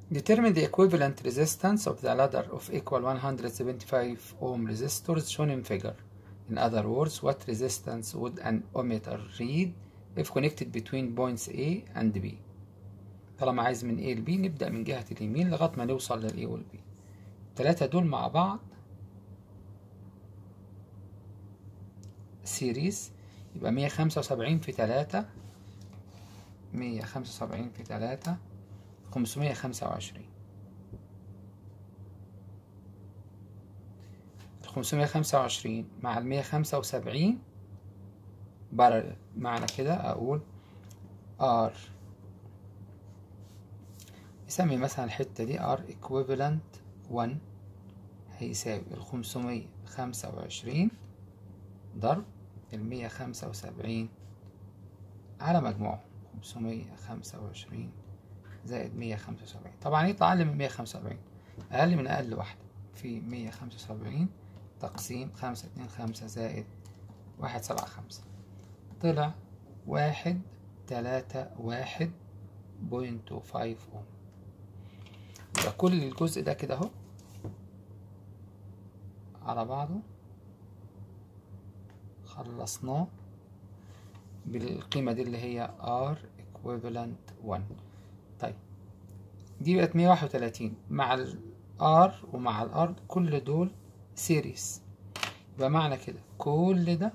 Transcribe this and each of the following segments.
Determine the equivalent resistance of the ladder of equal 175 ohm resistors shown in figure. In other words, what resistance would an ohmmeter read if connected between points A and B؟ طالما عايز من A ل B نبدأ من جهة اليمين لغاية ما نوصل لل A وال B. التلاتة دول مع بعض سيريز يبقى 175 في 3 175 في 3 525 ال 525 مع ال 175 بارل معنى كده أقول R نسمي مثلا الحتة دي R equivalent 1 هيساوي ال 525 ضرب ال 175 على مجموعهم 525 زائد 175 طبعا يطلع أقل من 175 أقل من أقل واحدة في 175 تقسيم 5 2 5 زائد 1 7 5 طلع واحد تلاتة واحد بوينت تو فايف أوم يبقى كل الجزء ده كده أهو على بعضه خلصناه بالقيمة دي اللي هي R equivalent 1 طيب دي بقت 131 مع ال R ومع ال R كل دول سيريس يبقى معنى كده كل ده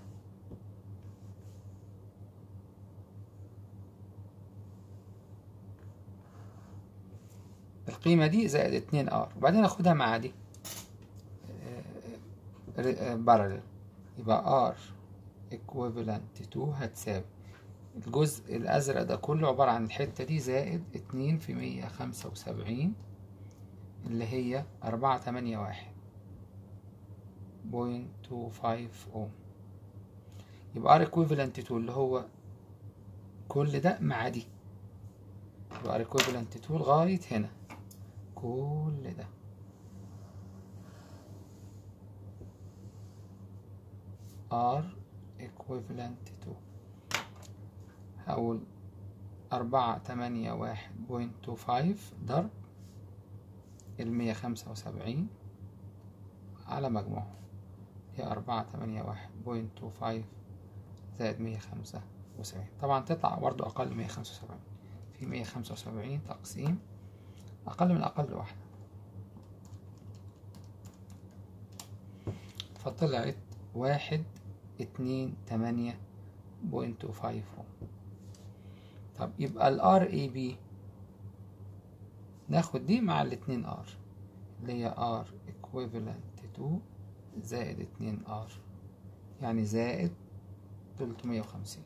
القيمة دي زائد 2 R وبعدين اخدها مع دي بارلل يبقى R equivalent 2 هتساوي الجزء الأزرق ده كله عبارة عن الحتة دي زائد اتنين في مية خمسة وسبعين اللي هي أربعة تمانية واحد بوينت تو فايف أوم يبقى R equivalent 2 اللي هو كل ده مع دي يبقى R equivalent 2 لغاية هنا كل ده R equivalent to هقول أربعة تمانية واحد بوينت تو فايف ضرب المية خمسة وسبعين على مجموعهم هي أربعة تمانية واحد بوينت تو فايف زائد مية خمسة وسبعين طبعا تطلع برضو أقل من مية خمسة وسبعين في مية خمسة وسبعين تقسيم أقل من أقل واحدة فطلعت واحد اتنين تمانية بوينت تو فايف طب يبقى ال R A B ناخد دي مع الاتنين R اللي هي R equivalent 2 زائد اتنين R يعني زائد تلتمية وخمسين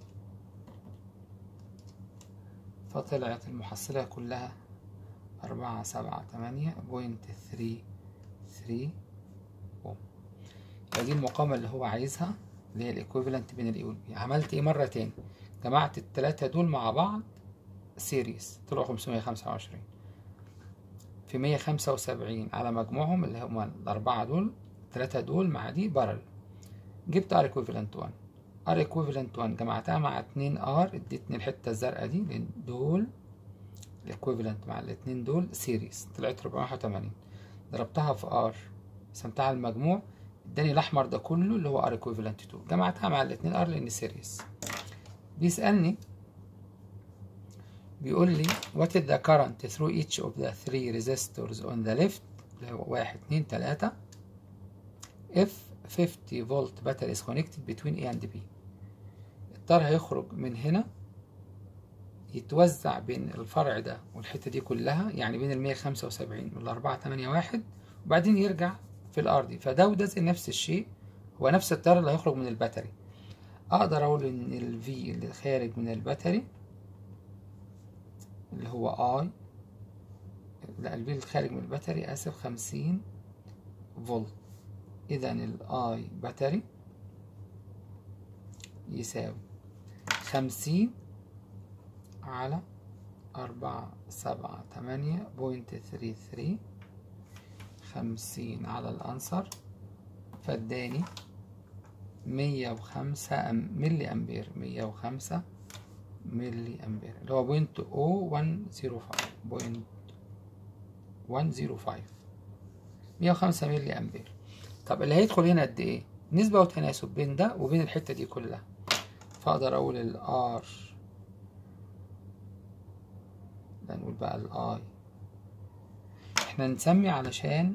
فطلعت المحصلة كلها أربعة سبعة تمانية بوينت ثري ثري أوم فدي المقاومة اللي هو عايزها اللي هي الايكويفالنت بين الاي والبي عملت ايه مرة تاني جمعت التلاتة دول مع بعض سيريز طلعوا 525 في 175 على مجموعهم اللي هما الأربعة دول التلاتة دول مع دي بارل جبت R equivalent 1 R equivalent 1 جمعتها مع 2 R ادتني الحتة الزرقاء دي لأن دول الايكويفالنت مع الاتنين دول سيريز طلعت 480 ضربتها في R قسمتها على المجموع اداني الأحمر ده كله اللي هو R equivalent 2 جمعتها مع الاتنين R لأن سيريز بيسألني بيقول لي what is the current through each of the three resistors on the left اللي هو واحد اتنين تلاتة if 50 volt battery is connected between A and B التيار هيخرج من هنا يتوزع بين الفرع ده والحتة دي كلها يعني بين المية خمسة وسبعين والأربعة تمانية واحد وبعدين يرجع في الأرضي فده وده زي نفس الشيء هو نفس التيار اللي هيخرج من الباتري أقدر أقول إن ال V اللي خارج من الباتري اللي هو I لا ال V اللي خارج من الباتري آسف خمسين فولت إذا ال I باتري يساوي خمسين على أربعة سبعة تمانية بوينت ثري ثري خمسين على الأنصر فاداني مية وخمسة أم ملي أمبير مية وخمسة ملي أمبير اللي هو بوينت أو ون زيرو فايف بوينت 105 105 ملي أمبير طب اللي هيدخل هنا قد إيه؟ نسبة وتناسب بين ده وبين الحتة دي كلها فأقدر أقول ال R ده نقول بقى ال I احنا نسمي علشان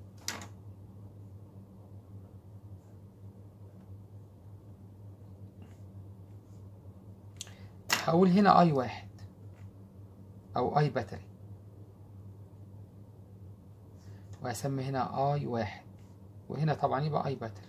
هقول هنا اي واحد او اي باتري وهسمي هنا اي واحد وهنا طبعا يبقى اي باتري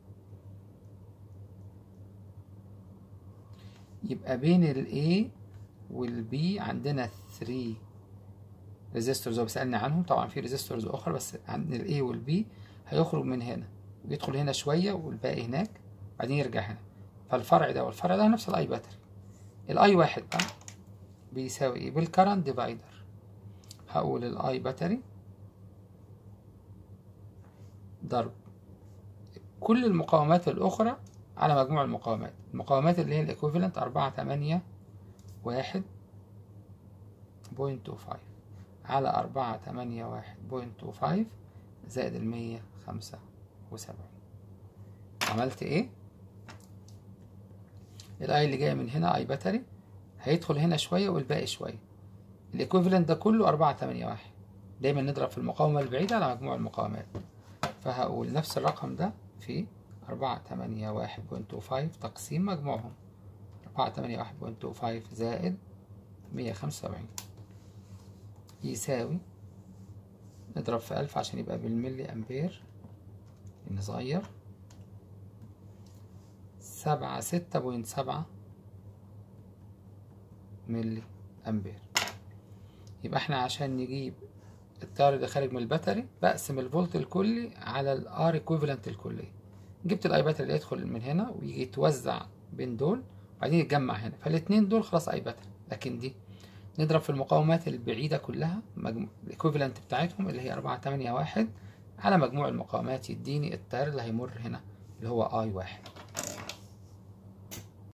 يبقى بين ال A وال B عندنا 3 ريزيستورز هو بيسألني عنهم طبعا في ريزيستورز أخرى بس عند ال A وال B هيخرج من هنا ويدخل هنا شوية والباقي هناك بعدين يرجع هنا فالفرع ده والفرع ده نفس الاي باتري الاي واحد بقى بيساوي ايه بالكرنت ديفايدر هقول الاي باتري ضرب كل المقاومات الأخرى على مجموع المقاومات المقاومات اللي هي الإكويفالنت أربعة تمانية واحد بوينت تو فايف على أربعة تمانية واحد بوينت تو فايف زائد المية خمسة وسبعين عملت ايه؟ الاي اللي جاية من هنا اي باتري هيدخل هنا شوية والباقي شوية الايكويفالنت ده كله أربعة تمانية واحد دايما نضرب في المقاومة البعيدة على مجموع المقاومات فهقول نفس الرقم ده في أربعة تمانية واحد بوينت تو فايف تقسيم مجموعهم أربعة تمانية واحد بوينت تو فايف زائد مية خمسة وسبعين يساوي نضرب في ألف عشان يبقى بالملي أمبير لأن صغير سبعة ستة بوينت سبعة ملي أمبير يبقى احنا عشان نجيب التيار اللي خارج من الباتري بقسم الفولت الكلي على الار ايكويفالنت الكلي جبت الاي باتري اللي يدخل من هنا ويجي يتوزع بين دول وبعدين يتجمع هنا فالاتنين دول خلاص اي باتري لكن دي نضرب في المقاومات البعيدة كلها مجمو... الايكويفالنت بتاعتهم اللي هي أربعة تمانية واحد على مجموع المقاومات يديني التيار اللي هيمر هنا اللي هو اي واحد